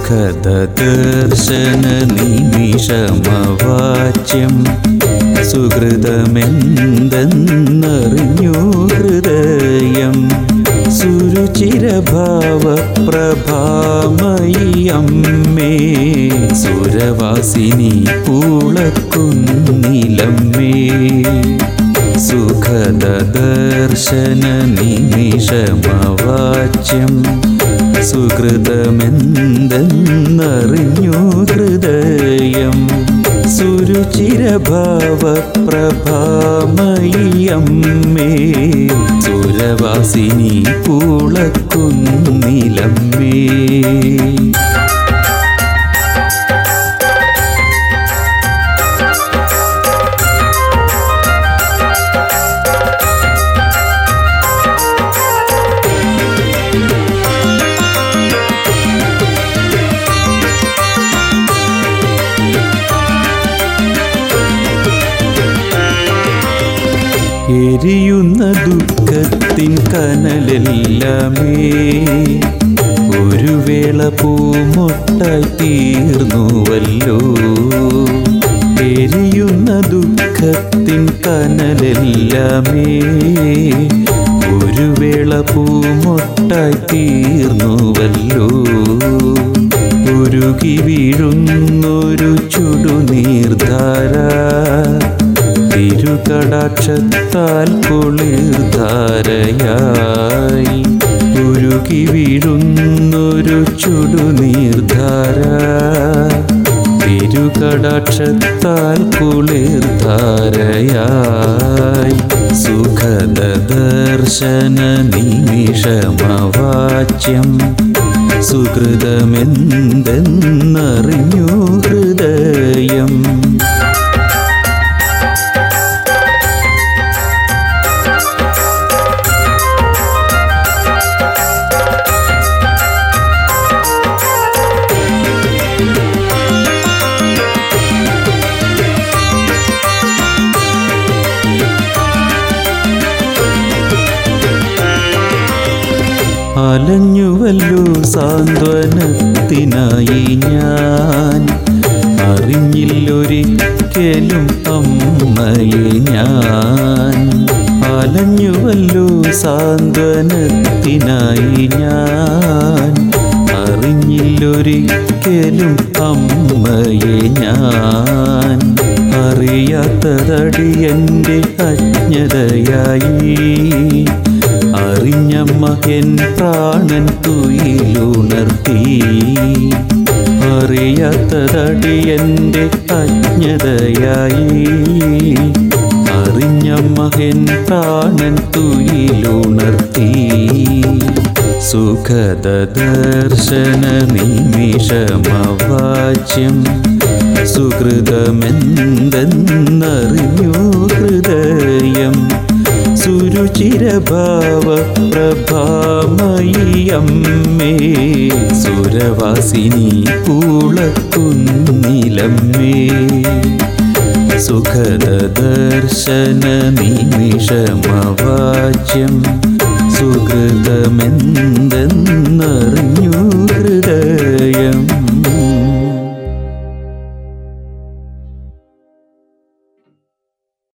സുഖദർശന നിമിഷമവാച്യം സുഹൃതമെന്തെന്നറിഞ്ഞു ഹൃദയം സുരുചിരഭാവപ്രഭാമയമ്മേ സുരവാസിനി പൂളക്കുന്നിലമ്മേ സുഖദർശന നിമിഷമവാച്യം സുഹൃതമെന്തെന്നറിഞ്ഞു ഹൃദയം സുരുചിരഭാവപ്രഭാമയമ്മേ സുരവാസിനി പൂളക്കുന്നിലമ്മേ എരിയുന്ന ദുഃഖത്തിൻ കനലെല്ലാമേ ഒരു വേള പൂമൊട്ടായി തീർന്നുവല്ലോ എരിയുന്ന ദുഃഖത്തിൻ കനലെല്ലാമേ ഒരു വേള പൂമൊട്ടായി തീർന്നുവല്ലോ ഉരുകി വീഴുന്നൊരു ചുടുനീർധാര തിരുകടാക്ഷത്താൽ കുളിർധാരയായി ഉരുകി വീഴുന്നൊരു ചുടുനീർധാര തിരുകടാക്ഷത്താൽ കുളിർധാരയായി സുഖദർശന നിമിഷമവാച്യം സുഹൃതമെന്തെന്നറിഞ്ഞു ഹൃദയം അലഞ്ഞുവല്ലോ സാന്ത്വനത്തിനായി ഞാൻ അറിഞ്ഞില്ലൊരിക്കലും അമ്മയെ ഞാൻ അലഞ്ഞുവല്ലോ സാന്ത്വനത്തിനായി ഞാൻ അറിഞ്ഞില്ലൊരിക്കലും അമ്മയെ ഞാൻ അറിയാത്തതടി എൻ്റെ അജ്ഞതയായി അറിഞ്ഞമ്മ എൻ പ്രാണൻ തുയിലുണർത്തി അറിയാത്തതടി എൻ്റെ അജ്ഞതയായി അറിഞ്ഞമ്മ എൻ പ്രാണൻ തുയിലുണർത്തി സുഖദർശന നിമിഷമവാച്യം സുഹൃതമെന്തെന്നറിഞ്ഞു ഹൃദയം സുരുചിരഭാവപ്രഭാമയമ്മേ സുരവാസിനി പൂളക്കുന്നിലമ്മേ സുഖദർശന നിമിഷമവാച്യം സുഹൃതമെന്തെന്നറിഞ്ഞു